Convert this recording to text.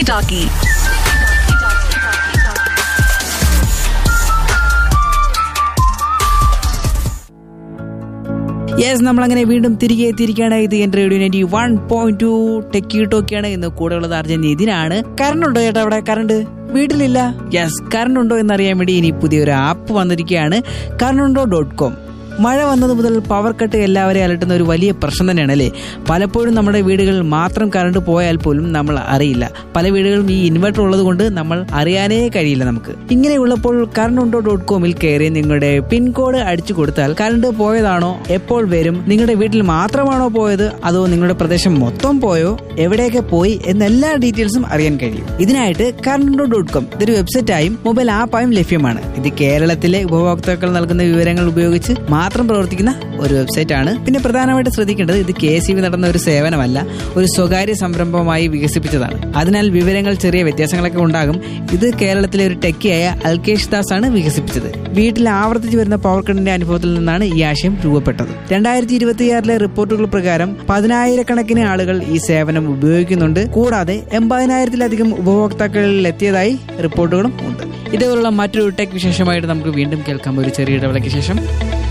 Talkie. Yes നമ്മളങ്ങനെ വീണ്ടും തിരികെ എത്തിയിരിക്കുകയാണ് ഇത് എന്റെ radio ninety one point two techie ടോക്കിയാണ് ഇന്ന് കൂടെ ഉള്ളത് അർജൻ ഇതിനാണ് കറണ്ട് ഉണ്ടോ ചേട്ടാ അവിടെ കറണ്ട് വീട്ടിലില്ല യെസ് കറണ്ട് ഉണ്ടോ എന്നറിയാൻ വേണ്ടി ഇനി പുതിയൊരു ആപ്പ് വന്നിരിക്കുകയാണ് കറണ്ട് ഉണ്ടോ ഡോട്ട് കോം മഴ വന്നത് മുതൽ പവർ കട്ട് എല്ലാവരെയും അലട്ടുന്ന ഒരു വലിയ പ്രശ്നം തന്നെയാണ് അല്ലേ പലപ്പോഴും നമ്മുടെ വീടുകളിൽ മാത്രം കറണ്ട് പോയാൽ പോലും നമ്മൾ അറിയില്ല പല വീടുകളിലും ഈ ഇൻവെർട്ടർ ഉള്ളത് കൊണ്ട് നമ്മൾ അറിയാനേ കഴിയില്ല നമുക്ക് ഇങ്ങനെയുള്ളപ്പോൾ കറണ്ട് ഉണ്ടോ ഡോട്ട് കോമിൽ കയറി നിങ്ങളുടെ പിൻകോഡ് അടിച്ചു കൊടുത്താൽ കറണ്ട് പോയതാണോ എപ്പോൾ വരും നിങ്ങളുടെ വീട്ടിൽ മാത്രമാണോ പോയത് അതോ നിങ്ങളുടെ പ്രദേശം മൊത്തം പോയോ എവിടെയൊക്കെ പോയി എന്ന എല്ലാ ഡീറ്റെയിൽസും അറിയാൻ കഴിയും ഇതിനായിട്ട് കറണ്ട് ഡോട്ട് കോം ഇതൊരു വെബ്സൈറ്റായും മൊബൈൽ ആപ്പായും ലഭ്യമാണ് ഇത് കേരളത്തിലെ ഉപഭോക്താക്കൾ നൽകുന്ന വിവരങ്ങൾ ഉപയോഗിച്ച് മാത്രം പ്രവർത്തിക്കുന്ന ഒരു വെബ്സൈറ്റ് ആണ് പിന്നെ പ്രധാനമായിട്ട് ശ്രദ്ധിക്കേണ്ടത് ഇത് കെ സി ബി നടന്ന ഒരു സേവനമല്ല ഒരു സ്വകാര്യ സംരംഭമായി വികസിപ്പിച്ചതാണ് അതിനാൽ വിവരങ്ങൾ ചെറിയ വ്യത്യാസങ്ങളൊക്കെ ഉണ്ടാകും ഇത് കേരളത്തിലെ ഒരു ടെക്കിയായ അൽകേഷ് ദാസ് ആണ് വികസിപ്പിച്ചത് വീട്ടിൽ ആവർത്തിച്ചു വരുന്ന പവർ കട്ടിന്റെ അനുഭവത്തിൽ നിന്നാണ് ഈ ആശയം രൂപപ്പെട്ടത് രണ്ടായിരത്തി ഇരുപത്തിയാറിലെ റിപ്പോർട്ടുകൾ പ്രകാരം പതിനായിരക്കണക്കിന് ആളുകൾ ഈ സേവനം ഉപയോഗിക്കുന്നുണ്ട് കൂടാതെ എൺപതിനായിരത്തിലധികം ഉപഭോക്താക്കളിൽ എത്തിയതായി റിപ്പോർട്ടുകളും ഉണ്ട് ഇതേപോലുള്ള മറ്റൊരു ടെക് വിശേഷമായിട്ട് നമുക്ക് വീണ്ടും കേൾക്കാം ഒരു ചെറിയ ഇടവേളയ്ക്ക് ശേഷം